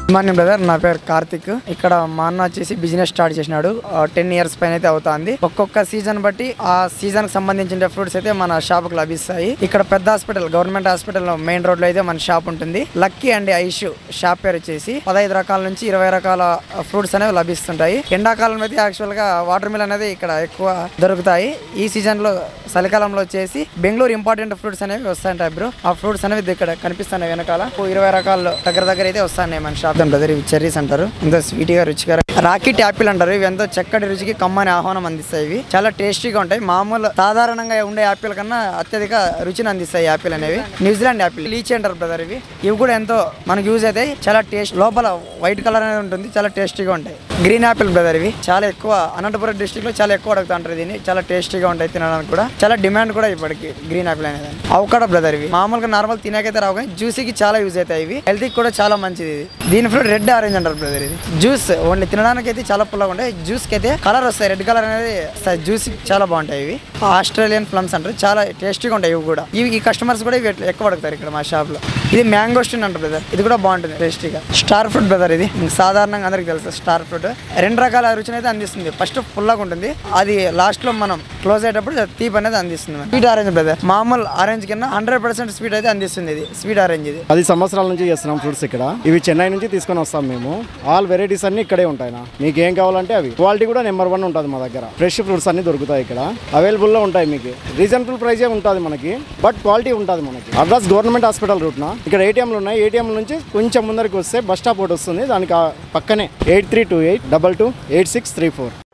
morning brother నా పేరు కార్తిక్ ఇక్కడ మా అన్న వచ్చేసి బిజినెస్ స్టార్ట్ చేసినాడు టెన్ ఇయర్స్ పైన అయితే అవుతుంది ఒక్కొక్క సీజన్ బట్టి ఆ సీజన్ కి సంబంధించిన ఫ్రూట్స్ అయితే మన షాప్ కు లభిస్తాయి ఇక్కడ పెద్ద hospital government hospital main road లో అయితే మన షాప్ ఉంటుంది లక్కీ అండ్ ఐష్ షాప్ పేరు వచ్చేసి పదహైదు రకాల నుంచి ఇరవై రకాల ఫ్రూట్స్ అనేవి లభిస్తుంటాయి ఎండాకాలం అయితే యాక్చువల్ గా వాటర్ మిల్ అనేది ఇక్కడ ఎక్కువ దొరుకుతాయి ఈ సీజన్ లో చలికాలంలో వచ్చేసి బెంగళూరు ఇంపార్టెంట్ ఫ్రూట్స్ అనేవి వస్తాయంటాయి బ్రో ఆ ఫ్రూట్స్ అనేవి ఇక్కడ కనిపిస్తున్నాయి వెనకాల ఓ ఇరవై రకాలు దగ్గర దగ్గర అయితే వస్తాయి మన షాప్ బ్రదర్ ఇవి చెర్రీస్ అంటారు ఎంతో స్వీట్ గా రుచిగా రాకెట్ యాపిల్ అంటారు ఇవి ఎంతో చక్కటి రుచికి కమ్మని ఆహ్వానం అందిస్తాయి ఇవి చాలా టేస్టీగా ఉంటాయి మామూలు సాధారణంగా ఉండే యాపిల్ కన్నా అత్యధిక రుచిని అందిస్తాయి ఈ యాపిల్ అనేవి న్యూజిలాండ్ యాపిల్ లీచీ అంటారు బ్రదర్ ఇవి ఇవి కూడా ఎంతో మనకు యూజ్ అవుతాయి చాలా టేస్ట్ లోపల వైట్ కలర్ అనేది ఉంటుంది చాలా టేస్టీగా ఉంటాయి గ్రీన్ యాపిల్ బ్రదర్ ఇవి చాలా ఎక్కువ అనంతపురం డిస్ట్రిక్ట్ లో చాలా ఎక్కువ అడుగుతా ఉంటారు దీన్ని చాలా టేస్టీగా ఉంటాయి తినడానికి కూడా చాలా డిమాండ్ కూడా ఇప్పటికి గ్రీన్ యాపిల్ అనేది అవకాడో బ్రదర్ ఇవి మామూలుగా నార్మల్ తినకైతే రావు కానీ జ్యూసీకి చాలా యూజ్ అవుతాయి ఇవి హెల్త్ కూడా చాలా మంచిది ఇది దీని ఫ్రూట్ రెడ్ ఆరెంజ్ అంటారు బ్రదర్ ఇది జ్యూస్ ఓన్లీ తినడానికి అయితే చాలా పుల్లగా ఉంటాయి జ్యూస్ కి అయితే కలర్ వస్తాయి రెడ్ కలర్ అనేది జ్యూస్ చాలా బాగుంటాయి ఇవి ఆస్ట్రేలియన్ ప్లమ్స్ అంటారు చాలా టేస్టీగా ఉంటాయి ఇవి కూడా ఇవి ఈ కస్టమర్స్ కూడా ఇవి ఎక్కువ అడుగుతారు ఇక్కడ మా షాప్ లో ఇది మ్యాంగో స్టిన్ అంటారు బ్రదర్ ఇది కూడా బాగుంటుంది టేస్టీగా స్టార్ ఫ్రూట్ బ్రదర్ ఇది మీకు సాధారణంగా అందరికి తెలుసు స్టార్ ఫ్రూట్ రెండు రకాల రుచిని అయితే అందిస్తుంది ఫస్ట్ పుల్లగా ఉంటుంది అది లాస్ట్ లో మనం క్లోజ్ అయ్యేటప్పుడు తీపి అనేది అందిస్తుంది స్వీట్ ఆరెంజ్ బ్రదర్ మామూలు ఆరెంజ్ కింద హండ్రెడ్ పర్సెంట్ స్వీట్ అయితే అందిస్తుంది ఇది స్వీట్ ఆరెంజ్ ఇది పది సంవత్సరాల నుంచి చేస్తున్నాం ఫ్రూట్స్ ఇక్కడ ఇవి చెన్నై నుంచి తీసుకొని వస్తాం మేము ఆల్ వెరైటీస్ అన్ని ఇక్కడే ఉంటాయి నా మీకు ఏం కావాలంటే అవి క్వాలిటీ కూడా నెంబర్ వన్ ఉంటుంది మా దగ్గర ఫ్రెష్ ఫ్రూట్స్ అన్ని దొరుకుతాయి ఇక్కడ అవైలబుల్ లో ఉంటాయి మీకు రీజనబుల్ ప్రైజే ఉంటుంది మనకి బట్ క్వాలిటీ ఉంటుంది మనకి అడ్రస్ గవర్నమెంట్ హాస్పిటల్ రూట్ నా ఇక్కడ ఏటీఎంలు ఉన్నాయి ఏటీఎం నుంచి కొంచెం ముందరికి వస్తే బస్ స్టాప్ ఒకటి వస్తుంది దానికి ఆ పక్కనే eight three two eight double two eight six three four